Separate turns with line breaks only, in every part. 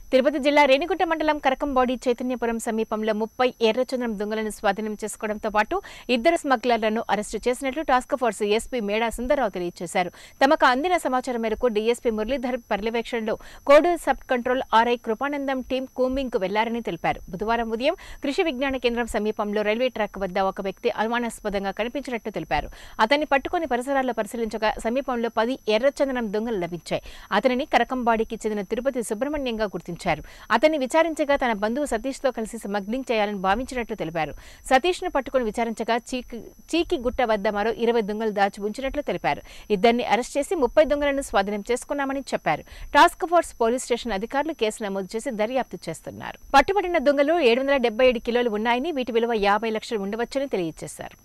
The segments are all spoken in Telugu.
తిరుపతి జిల్లా రేణిగుంట మండలం కరకంబాడి చైతన్యపురం సమీపంలో ముప్పై ఎర్రచంద్రం దొంగలను స్వాధీనం చేసుకోవడంతో పాటు ఇద్దరు స్మగ్లర్లను అరెస్టు చేసినట్లు task force SP Meda Sundararao తెలియజేశారు తమకు అందిన సమాచారం మేరకు డీఎస్పీ మురళీధర్ పర్యవేక్షణలో Koduru sub control RI Krupanandam team combing కు వెళ్లారని తెలిపారు బుధవారం ఉదయం కృషి విజ్ఞాన కేంద్రం సమీపంలో రైల్వే ట్రాక్ వద్ద ఒక వ్యక్తి అనుమానాస్పదంగా కనిపించినట్లు తెలిపారు అతన్ని పట్టుకుని పరిసరాల్లో పరిశీలించగా సమీపంలో పది ఎర్రచందనం దొంగలు లభించాయి అతనిని కరకంబాడికి చెందిన తిరుపతి సుబ్రహ్మణ్యంగా గుర్తించారు అతన్ని విచారించగా తన బంధువు సతీష్ తో కలిసి స్మగ్లింగ్ చేయాలని భావించినట్లు తెలిపారు సతీష్ ను పట్టుకుని విచారించగా చీకి చీకి గుట్ట వద్ద మరో ఇరవై దొంగలు దాచి ఉంచినట్లు తెలిపారు ఇద్దరిని అరెస్ట్ చేసి ముప్పై దొంగలను స్వాధీనం చేసుకున్నామని చెప్పారు టాస్క్ ఫోర్స్ పోలీస్ స్టేషన్ అధికారులు కేసు నమోదు చేసి దర్యాప్తు చేస్తున్నారు పట్టుబడిన దొంగలు ఏడు వందల డెబ్బై ఏడు కిలోలు ఉన్నాయని వీటి విలువ యాభై లక్షలు ఉండవచ్చని తెలియజేశారు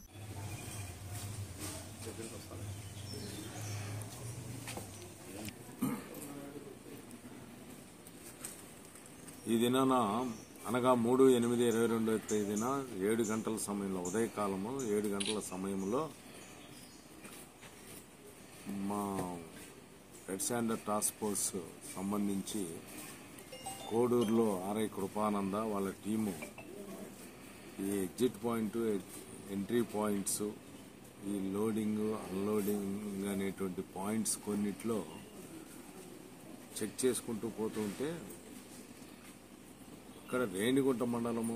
ఈ దినాన అనగా మూడు ఎనిమిది ఇరవై రెండో తేదీన ఏడు గంటల సమయంలో ఉదయకాలము ఏడు గంటల సమయంలో మా రెడ్ శాండర్ టాస్క్ ఫోర్స్ సంబంధించి కోడూరులో ఆర్ఐ కృపానంద వాళ్ళ టీము ఈ ఎగ్జిట్ పాయింట్ ఎంట్రీ పాయింట్స్ ఈ లోడింగ్ అన్లోడింగ్ అనేటువంటి పాయింట్స్ కొన్నిట్లో చెక్ చేసుకుంటూ పోతుంటే ఇక్కడ రేణిగుంట మండలము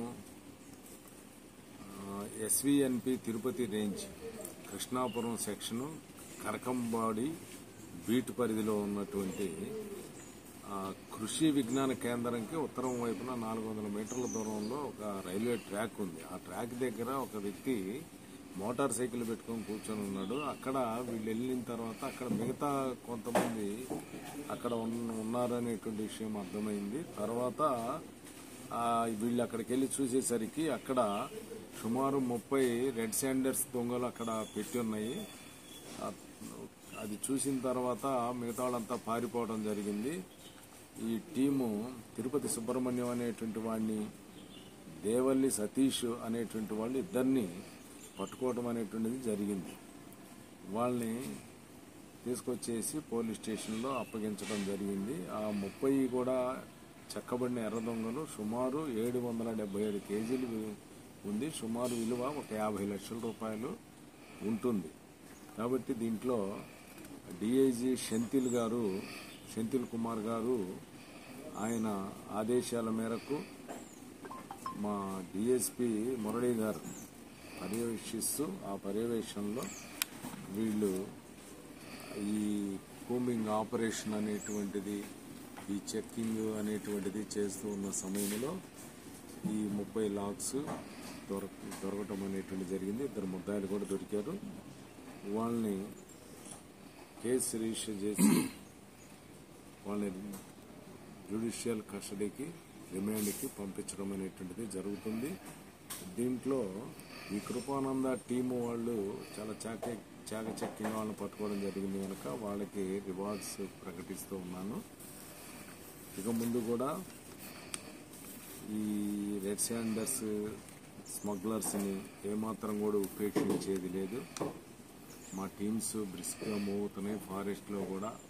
SVNP Tirupati range Krishnapuram section Karakambadi beat పరిధిలో ఉన్నటువంటి ఆ, కృషి విజ్ఞాన కేంద్రంకి ఉత్తరం వైపున నాలుగు వందల మీటర్ల దూరంలో ఒక రైల్వే ట్రాక్ ఉంది ఆ ట్రాక్ దగ్గర ఒక వ్యక్తి మోటార్ సైకిల్ పెట్టుకొని కూర్చొని ఉన్నాడు అక్కడ వీళ్ళు వెళ్ళిన తర్వాత అక్కడ మిగతా కొంతమంది అక్కడ ఉన్న- ఉన్నారనేటువంటి విషయం అర్థమైంది తర్వాత ఆ, వీళ్ళు అక్కడికి వెళ్ళి చూసేసరికి అక్కడ సుమారు ముప్పై రెడ్ శాండర్స్ దొంగలు అక్కడ పెట్టి ఉన్నాయి ఆ, అది చూసిన తర్వాత మిగతా వాళ్ళంతా పారిపోవడం జరిగింది ఈ టీము తిరుపతి సుబ్రహ్మణ్యం అనేటువంటి వాడిని దేవల్లి సతీష్ అనేటువంటి వాళ్ళు ఇద్దరిని పట్టుకోవడం అనేటువంటిది జరిగింది వాళ్ళని తీసుకొచ్చేసి పోలీస్ స్టేషన్లో అప్పగించడం జరిగింది ఆ ముప్పై కూడా చెక్కబడిన ఎర్ర దొంగలు సుమారు ఏడు వందల డెబ్బై ఏడు కేజీలు వి- ఉంది సుమారు విలువ ఒక యాభై లక్షల రూపాయలు ఉంటుంది కాబట్టి దీంట్లో డిఐజీ షెంతిల్ గారు షెంతిల్ కుమార్ గారు ఆయన ఆదేశాల మేరకు మా డిఎస్పి మురళీధర్ పర్యవేక్షిస్తూ ఆ పర్యవేక్షణలో వీళ్ళు ఈ కూంబింగ్ ఆపరేషన్ అనేటువంటిది ఈ చెక్కింగ్ అనేటువంటిది చేస్తూ ఉన్న సమయంలో ఈ ముప్పై లాక్స్ దొరక దొరకటం అనేటువంటి జరిగింది ఇద్దరు ముద్దాయిలు కూడా దొరికారు వాళ్ళని కేసు రిజిస్టర్ చేసి వాళ్ళని జ్యుడిషియల్ కస్టడీకి రిమాండ్కి పంపించడం అనేటువంటిది జరుగుతుంది దీంట్లో ఈ కృపానంద టీము వాళ్ళు చాలా చాక చాకచక్యంగా వాళ్ళని పట్టుకోవడం జరిగింది కనుక వాళ్ళకి రివార్డ్స్ ప్రకటిస్తూ ఉన్నాను ఇక ముందు కూడా ఈ రెడ్ శాండర్స్ స్మగ్లర్స్ని ఏమాత్రం కూడా ఉపేక్షించేది లేదు మా టీమ్స్ బ్రిస్క్గా మూవ్ అవుతున్నాయి ఫారెస్ట్లో కూడా